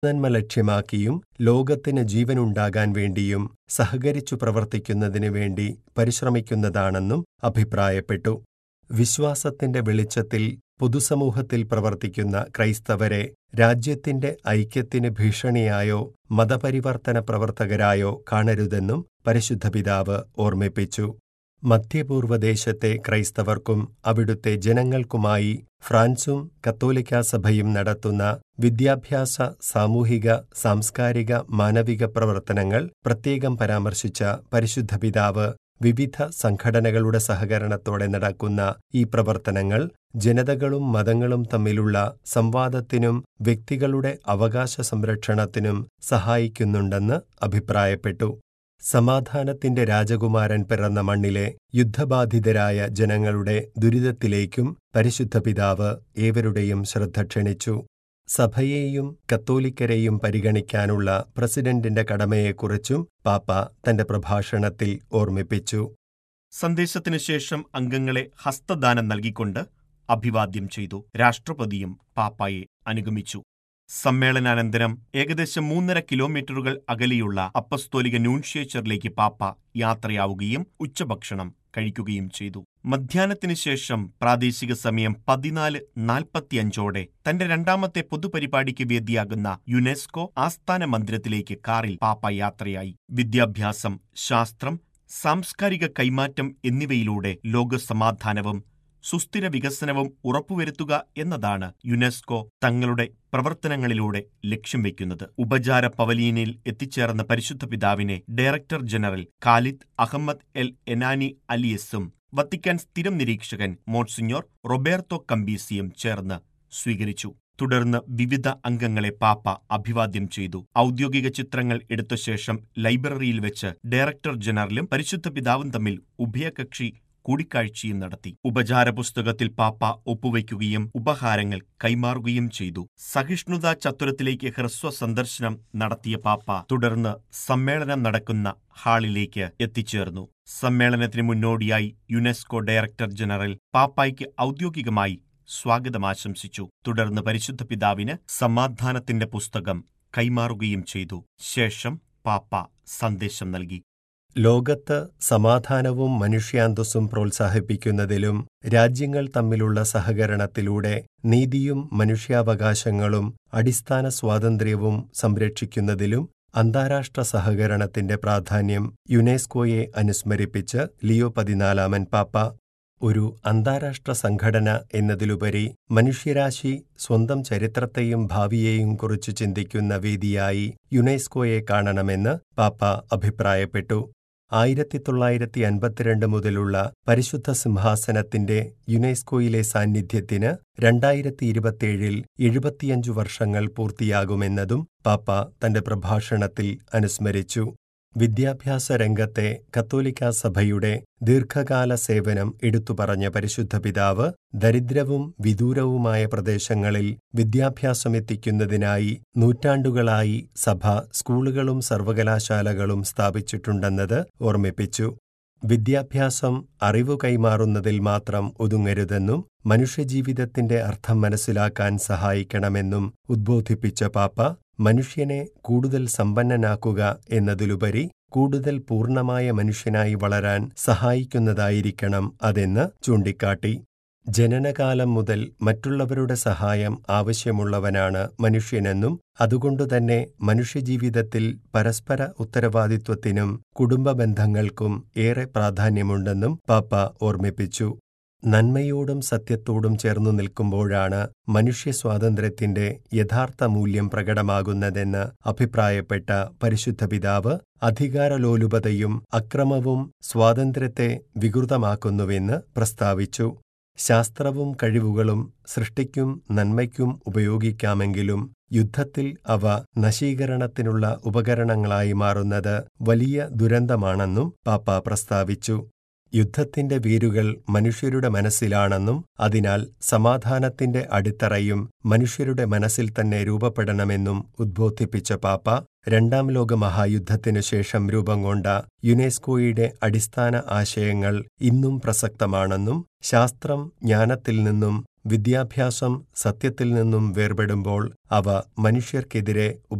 നന്മ ലക്ഷ്യമാക്കിയും ലോകത്തിന് ജീവനുണ്ടാകാൻ വേണ്ടിയും സഹകരിച്ചു പ്രവർത്തിക്കുന്നതിനു വേണ്ടി പരിശ്രമിക്കുന്നതാണെന്നും അഭിപ്രായപ്പെട്ടു വിശ്വാസത്തിന്റെ വെളിച്ചത്തിൽ പൊതുസമൂഹത്തിൽ പ്രവർത്തിക്കുന്ന ക്രൈസ്തവരെ രാജ്യത്തിന്റെ ഐക്യത്തിന് ഭീഷണിയായോ മതപരിവർത്തന പ്രവർത്തകരായോ കാണരുതെന്നും പരിശുദ്ധ പിതാവ് ഓർമ്മിപ്പിച്ചു മധ്യപൂർവ്വദേശത്തെ ക്രൈസ്തവർക്കും അവിടുത്തെ ജനങ്ങൾക്കുമായി ഫ്രാൻസും കത്തോലിക്കാ സഭയും നടത്തുന്ന വിദ്യാഭ്യാസ സാമൂഹിക സാംസ്കാരിക മാനവിക പ്രവർത്തനങ്ങൾ പ്രത്യേകം പരാമർശിച്ച പരിശുദ്ധ പിതാവ് വിവിധ സംഘടനകളുടെ സഹകരണത്തോടെ നടക്കുന്ന ഈ പ്രവർത്തനങ്ങൾ ജനതകളും മതങ്ങളും തമ്മിലുള്ള സംവാദത്തിനും വ്യക്തികളുടെ അവകാശ സംരക്ഷണത്തിനും സഹായിക്കുന്നുണ്ടെന്ന് അഭിപ്രായപ്പെട്ടു സമാധാനത്തിന്റെ രാജകുമാരൻ പിറന്ന മണ്ണിലെ യുദ്ധബാധിതരായ ജനങ്ങളുടെ ദുരിതത്തിലേക്കും പരിശുദ്ധ പിതാവ് ഏവരുടെയും ശ്രദ്ധ ക്ഷണിച്ചു സഭയെയും കത്തോലിക്കരെയും പരിഗണിക്കാനുള്ള പ്രസിഡന്റിന്റെ കടമയെക്കുറിച്ചും പാപ്പ തന്റെ പ്രഭാഷണത്തിൽ ഓർമ്മിപ്പിച്ചു സന്ദേശത്തിനു ശേഷം അംഗങ്ങളെ ഹസ്തദാനം നൽകിക്കൊണ്ട് അഭിവാദ്യം ചെയ്തു രാഷ്ട്രപതിയും പാപ്പായെ അനുഗമിച്ചു സമ്മേളനാനന്തരം ഏകദേശം മൂന്നര കിലോമീറ്ററുകൾ അകലെയുള്ള അപ്പസ്തോലിക ന്യൂൻഷ്യേച്ചറിലേക്ക് പാപ്പ യാത്രയാവുകയും ഉച്ചഭക്ഷണം കഴിക്കുകയും ചെയ്തു മധ്യാഹ്നത്തിനു ശേഷം പ്രാദേശിക സമയം പതിനാല് നാൽപ്പത്തിയഞ്ചോടെ തന്റെ രണ്ടാമത്തെ പൊതുപരിപാടിക്ക് വേദിയാകുന്ന യുനെസ്കോ ആസ്ഥാന മന്ദിരത്തിലേക്ക് കാറിൽ പാപ്പ യാത്രയായി വിദ്യാഭ്യാസം ശാസ്ത്രം സാംസ്കാരിക കൈമാറ്റം എന്നിവയിലൂടെ ലോകസമാധാനവും സുസ്ഥിര വികസനവും ഉറപ്പുവരുത്തുക എന്നതാണ് യുനെസ്കോ തങ്ങളുടെ പ്രവർത്തനങ്ങളിലൂടെ ലക്ഷ്യം വയ്ക്കുന്നത് ഉപചാര പവലീനിൽ എത്തിച്ചേർന്ന പരിശുദ്ധ പിതാവിനെ director general Khalid Ahmed El Enany അലിയസും വത്തിക്കാൻ സ്ഥിരം നിരീക്ഷകൻ മോൺസിഞ്ഞോർ റൊബേർട്ടോ കമ്പീസിയും ചേർന്ന് സ്വീകരിച്ചു തുടർന്ന് വിവിധ അംഗങ്ങളെ പാപ്പ അഭിവാദ്യം ചെയ്തു ഔദ്യോഗിക ചിത്രങ്ങൾ എടുത്ത ശേഷം ലൈബ്രറിയിൽ വെച്ച് ഡയറക്ടർ ജനറലും പരിശുദ്ധ പിതാവും തമ്മിൽ ഉഭയകക്ഷി കൂടിക്കാഴ്ചയും നടത്തി ഉപചാര പുസ്തകത്തിൽ പാപ്പ ഒപ്പുവയ്ക്കുകയും ഉപഹാരങ്ങൾ കൈമാറുകയും ചെയ്തു സഹിഷ്ണുതാ ചത്തുരത്തിലേക്ക് ഹ്രസ്വ സന്ദർശനം നടത്തിയ പാപ്പ തുടർന്ന് സമ്മേളനം നടക്കുന്ന ഹാളിലേക്ക് എത്തിച്ചേർന്നു സമ്മേളനത്തിന് മുന്നോടിയായി യുനെസ്കോ ഡയറക്ടർ ജനറൽ പാപ്പായ്ക്ക് ഔദ്യോഗികമായി സ്വാഗതം ആശംസിച്ചു തുടർന്ന് പരിശുദ്ധ പിതാവിന് സമാധാനത്തിന്റെ പുസ്തകം കൈമാറുകയും ചെയ്തു ശേഷം പാപ്പ സന്ദേശം നൽകി ലോകത്ത് സമാധാനവും മനുഷ്യാന്തസ്സും പ്രോത്സാഹിപ്പിക്കുന്നതിലും രാജ്യങ്ങൾ തമ്മിലുള്ള സഹകരണത്തിലൂടെ നീതിയും മനുഷ്യാവകാശങ്ങളും അടിസ്ഥാന സ്വാതന്ത്ര്യവും സംരക്ഷിക്കുന്നതിലും അന്താരാഷ്ട്ര സഹകരണത്തിന്റെ പ്രാധാന്യം യുനെസ്കോയെ അനുസ്മരിപ്പിച്ച് ലിയോ പതിനാലാമൻ പാപ്പ ഒരു അന്താരാഷ്ട്ര സംഘടന എന്നതിലുപരി മനുഷ്യരാശി സ്വന്തം ചരിത്രത്തെയും ഭാവിയെയും കുറിച്ച് ചിന്തിക്കുന്ന വേദിയായി യുനെസ്കോയെ കാണണമെന്ന് പാപ്പ അഭിപ്രായപ്പെട്ടു ആയിരത്തി തൊള്ളായിരത്തി അൻപത്തിരണ്ട് മുതലുള്ള പരിശുദ്ധ സിംഹാസനത്തിന്റെ യുനെസ്കോയിലെ സാന്നിധ്യത്തിന് രണ്ടായിരത്തി ഇരുപത്തിയേഴിൽ എഴുപത്തിയഞ്ചു വർഷങ്ങൾ പൂർത്തിയാകുമെന്നതും പാപ്പ തന്റെ പ്രഭാഷണത്തിൽ അനുസ്മരിച്ചു വിദ്യാഭ്യാസ രംഗത്തെ കത്തോലിക്കാ സഭയുടെ ദീർഘകാല സേവനം എടുത്തുപറഞ്ഞ പരിശുദ്ധ പിതാവ് ദരിദ്രവും വിദൂരവുമായ പ്രദേശങ്ങളിൽ വിദ്യാഭ്യാസമെത്തിക്കുന്നതിനായി നൂറ്റാണ്ടുകളായി സഭ സ്കൂളുകളും സർവകലാശാലകളും സ്ഥാപിച്ചിട്ടുണ്ടെന്നത് ഓർമ്മിപ്പിച്ചു വിദ്യാഭ്യാസം അറിവു കൈമാറുന്നതിൽ മാത്രം ഒതുങ്ങരുതെന്നും മനുഷ്യജീവിതത്തിന്റെ അർത്ഥം മനസ്സിലാക്കാൻ സഹായിക്കണമെന്നും ഉദ്ബോധിപ്പിച്ച പാപ്പ മനുഷ്യനെ കൂടുതൽ സമ്പന്നനാക്കുക എന്നതിലുപരി കൂടുതൽ പൂർണ്ണമായ മനുഷ്യനായി വളരാൻ സഹായിക്കുന്നതായിരിക്കണം അതെന്ന് ചൂണ്ടിക്കാട്ടി ജനനകാലം മുതൽ മറ്റുള്ളവരുടെ സഹായം ആവശ്യമുള്ളവനാണ് മനുഷ്യനെന്നും അതുകൊണ്ടുതന്നെ മനുഷ്യജീവിതത്തിൽ പരസ്പര ഉത്തരവാദിത്വത്തിനും കുടുംബ ബന്ധങ്ങൾക്കും ഏറെ പ്രാധാന്യമുണ്ടെന്നും പാപ്പ ഓർമ്മിപ്പിച്ചു നന്മയോടും സത്യത്തോടും ചേർന്നു നിൽക്കുമ്പോഴാണ് മനുഷ്യ സ്വാതന്ത്ര്യത്തിന്റെ യഥാർത്ഥ മൂല്യം പ്രകടമാകുന്നതെന്ന് അഭിപ്രായപ്പെട്ട പരിശുദ്ധ പിതാവ് അധികാരലോലുപതയും അക്രമവും സ്വാതന്ത്ര്യത്തെ വികൃതമാക്കുന്നുവെന്ന് പ്രസ്താവിച്ചു ശാസ്ത്രവും കഴിവുകളും സൃഷ്ടിക്കും നന്മയ്ക്കും ഉപയോഗിക്കാമെങ്കിലും യുദ്ധത്തിൽ അവ നശീകരണത്തിനുള്ള ഉപകരണങ്ങളായി മാറുന്നത് വലിയ ദുരന്തമാണെന്നും പാപ്പ പ്രസ്താവിച്ചു യുദ്ധത്തിന്റെ വേരുകൾ മനുഷ്യരുടെ മനസ്സിലാണെന്നും അതിനാൽ സമാധാനത്തിന്റെ അടിത്തറയും മനുഷ്യരുടെ മനസ്സിൽ തന്നെ രൂപപ്പെടണമെന്നും ഉദ്ബോധിപ്പിച്ച പാപ്പ രണ്ടാം ലോക മഹായുദ്ധത്തിനു ശേഷം രൂപം കൊണ്ട യുനെസ്കോയുടെ അടിസ്ഥാന ആശയങ്ങൾ ഇന്നും പ്രസക്തമാണെന്നും ശാസ്ത്രം ജ്ഞാനത്തിൽ നിന്നും വിദ്യാഭ്യാസം സത്യത്തിൽ നിന്നും വേർപെടുമ്പോൾ അവ മനുഷ്യർക്കെതിരെ